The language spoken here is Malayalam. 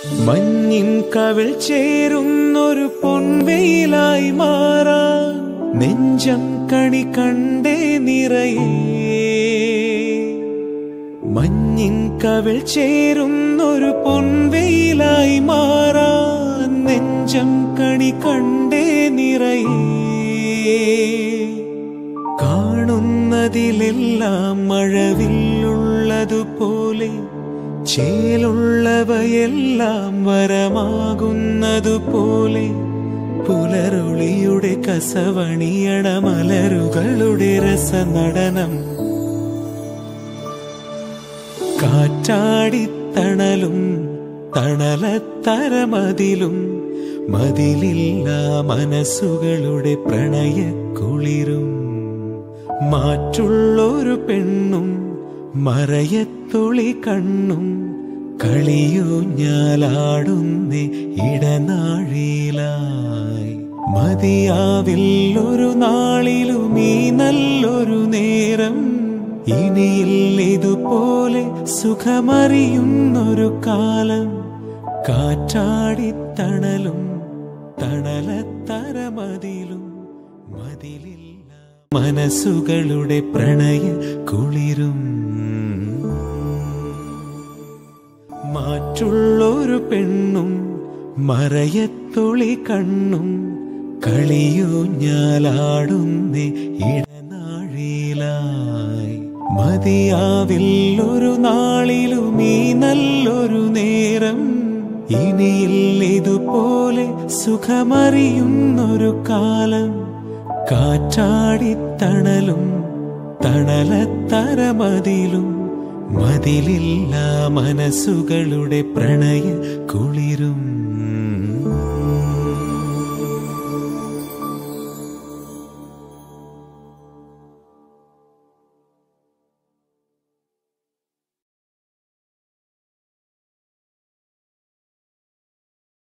മഞ്ഞിൻ കവിൾ ചേരുന്നൊരു പൊൻവെയിലായി മാറാൻ നെഞ്ചം കണി കണ്ടേ നിറയേ മഞ്ഞിൻ കവിൾ ചേരുന്നൊരു പൊൻവെയിലായി മാറാൻ നെഞ്ചം കണി കണ്ടേ നിറയേ കാണുന്നതിലെല്ലാം മഴവില്ലുള്ളതുപോലെ ചേലുള്ളവയെല്ലാം വരമാകുന്നതുപോലെ പുലരൊളിയുടെ കസവണിയണ മലരുകളുടെ രസനടനം കാറ്റാടിത്തണലും തണലത്തരമതിലും മതിലില്ല മനസ്സുകളുടെ പ്രണയക്കുളിരും മാറ്റുള്ളൊരു പെണ്ണും മറയത്തൊളി കണ്ണും കളിയൂഞ്ഞാലാടുന്നേ ഇടനാഴിയിലായി മതിയാവില്ലൊരു നാളിലും ഈ നല്ലൊരു നേരം ഇനിയിൽ ഇതുപോലെ സുഖമറിയുന്നൊരു കാലം കാറ്റാടിത്തണലും തണലത്തരമതിലും മതിലില്ല മനസ്സുകളുടെ പ്രണയ കുളിരും മാറ്റുള്ളൊരു പെണ്ണും മറയത്തൊളി കണ്ണും കളിയൂഞ്ഞാലാടുന്നേ ഇടനാഴിയിലായി മതിയാവില്ലൊരു നാളിലും ഈ നല്ലൊരു നേരം ഇനിയിൽ ഇതുപോലെ സുഖമറിയുന്നൊരു കാലം കാറ്റാടിത്തണലും തണലത്തരമതിലും മതിലില്ല മനസ്സുകളുടെ പ്രണയ കുളിരും